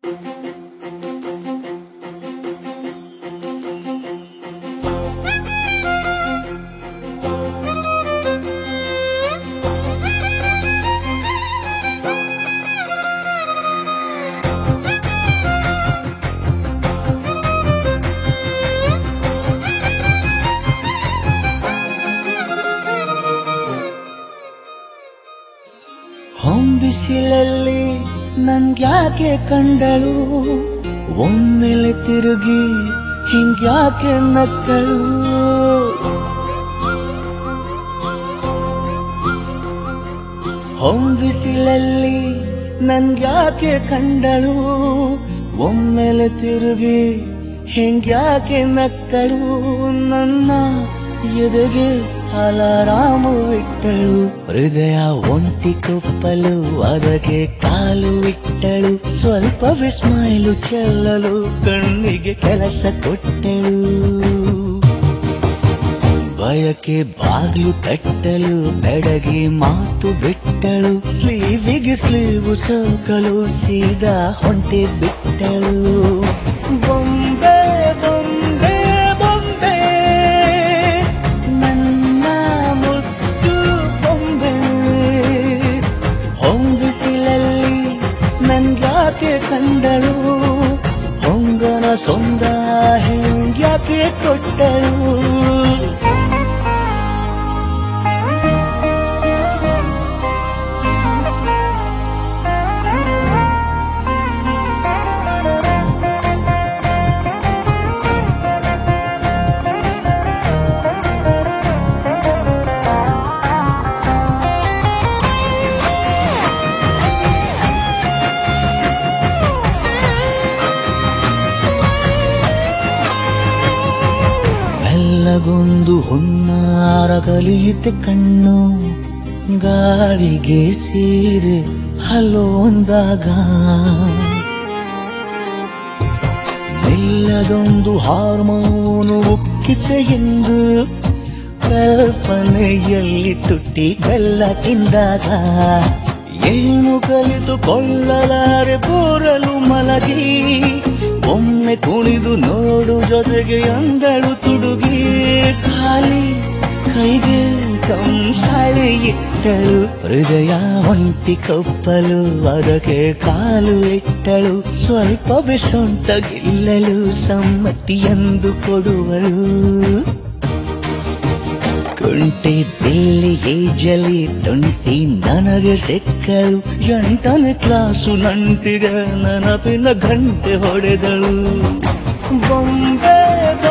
ಹೊಂಬಿಸಿಲಲ್ಲಿ ನನ್ಗ್ಯಾಕೆ ಕಂಡಳು ಒಮ್ಮೆಲೆ ತಿರುಗಿ ಹಿಂಗ್ಯಾಕೆ ನಕ್ಕಳು ಹೊಂಬಿಸಿಲಲ್ಲಿ ನನ್ಗ್ಯಾಕೆ ಕಂಡಳು ಒಮ್ಮೆಲೆ ತಿರುಗಿ ಹಿಂಗ್ಯಾಕೆ ನಕ್ಕಳು ನನ್ನ ಎದೆಗೆ ಅಲಾರಾಮು ಇಟ್ಟಳು ಹೃದಯ ಒಂಟಿ ಕೊಪ್ಪಲು ಅದಕ್ಕೆ ಕಾಲು ಇಟ್ಟಳು ಸ್ವಲ್ಪ ವಿಸ್ಮೈಲು ಚೆಲ್ಲಲು ಕಣ್ಣಿಗೆ ಕೆಲಸ ಕೊಟ್ಟಳು ಬಯಕೆ ಬಾಗ್ಲು ತಟ್ಟಲು ಬೆಡಗಿ ಮಾತು ಬಿಟ್ಟಳು ಸ್ಲೀವಿಗೆ ಸ್ಲೀವು ಸೋಕಲು ಸೀದಾ ಹೊಂಟೆ ಬಿಟ್ಟಳು ಬೊಂಬೆ ಬೊಂಬೆ ಬೊಂಬೆ ನನ್ನ ಮುದ್ದು ಬೊಂಬೆ ಹೊಂಬಿಸಿಲಲ್ಲಿ ನನ್ಗ್ಯಾಕೆ ಕಂಡಳು ಹೊಂಗನ ಸೊಂದ ಹೆಂಗ್ಯಾಕೆ ಕೊಟ್ಟಳು ಬೆಲ್ಲಗೊಂದು ಹುನ್ನಾರ ಕಲಿಯುತ್ತೆ ಕಣ್ಣು ಗಾಳಿಗೆ ಸೀರೆ ಹಲೋಂದಾಗ ಬೆಲ್ಲದೊಂದು ಹಾರ್ಮೋನು ಉಕ್ಕಿತೆ ಎಂದು ಕಲ್ಪನೆಯಲ್ಲಿ ತುಟ್ಟಿ ಬೆಲ್ಲ ತಿಂದಾಗ ಏನು ಕಲಿತುಕೊಳ್ಳಲಾರೆ ಕೂರಲು ಮಲಗಿ ಒಮ್ಮೆ ಕುಣಿದು ನೋಡು ಜೊತೆಗೆ ಅಂದಳು ತುಡುಗಿ ಖಾಲಿ ಕೈಗೆ ಕಂಸಾಳೆ ಇಟ್ಟಳು ಹೃದಯ ಒಂಟಿ ಕಪ್ಪಲು ಅದಕ್ಕೆ ಕಾಲು ಇಟ್ಟಳು ಸ್ವಲ್ಪ ಸೊಂಟ ಗೆಲ್ಲಲು ಸಮ್ಮತಿಯೆಂದು ಕೊಡುವಳು ಕುಂಟೆ ಬಿಲ್ಲಿ ಏಜಲಿ ತುಂಟಿ ನನಗೆ ಸಿಕ್ಕಳು ಎಂಟನೇ ಕ್ಲಾಸು ನಂಟಿಗ ನೆನಪಿನ ಗಂಟೆ ಹೊಡೆದಳು ಬೊಂಬೆ